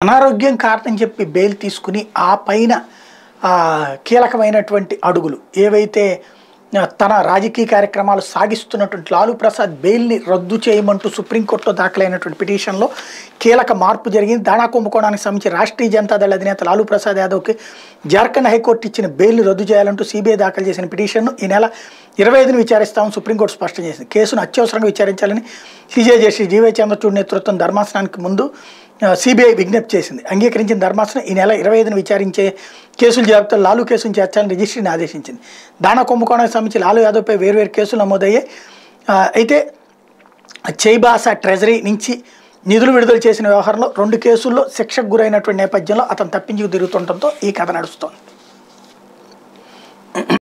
అనారోగ్యం కారణం చెప్పి బెయిల్ తీసుకుని ఆ పైన ఆ, కీలకమైనటువంటి అడుగులు ఏవైతే ఆ, తన రాజకీయ కార్యక్రమాలు సాగిస్తున్నటువంటి లాలూ ప్రసాద్ బెయిల్ని రద్దు చేయమంటూ సుప్రీంకోర్టులో దాఖలైనటువంటి పిటిషన్లో కీలక మార్పు జరిగింది దాణా కుంభకోణానికి సంబంధించి రాష్ట్రీయ జనతాదళ అధినేత లాలూ ప్రసాద్ యాదవ్కి జార్ఖండ్ హైకోర్టు ఇచ్చిన బెయిల్ని రద్దు చేయాలంటూ సిబిఐ దాఖలు చేసిన పిటిషన్ను ఈ నెల ఇరవై ఐదున విచారిస్తామని సుప్రీంకోర్టు స్పష్టం చేసింది కేసును అత్యవసరంగా విచారించాలని సిజే జస్టిస్ జీవై చంద్రచూడ్ నేతృత్వం ధర్మాసనానికి ముందు సిబిఐ విజ్ఞప్తి చేసింది అంగీకరించిన ధర్మాసనం ఈ నెల ఇరవై ఐదున విచారించే కేసుల జాబితాలో లాలూ కేసును చేర్చాలని రిజిస్ట్రీని ఆదేశించింది దాణా కుంభకోణానికి సంబంధించి లాలూ యాదవ్పై వేర్వేరు కేసులు నమోదయ్యాయి ఆ, అయితే చైబాసా ట్రెజరీ నుంచి నిధులు విడుదల చేసిన వ్యవహారంలో రెండు కేసుల్లో శిక్షకు గురైనటువంటి నేపథ్యంలో అతను తప్పించుకు తిరుగుతుండటంతో ఈ కథ నడుస్తోంది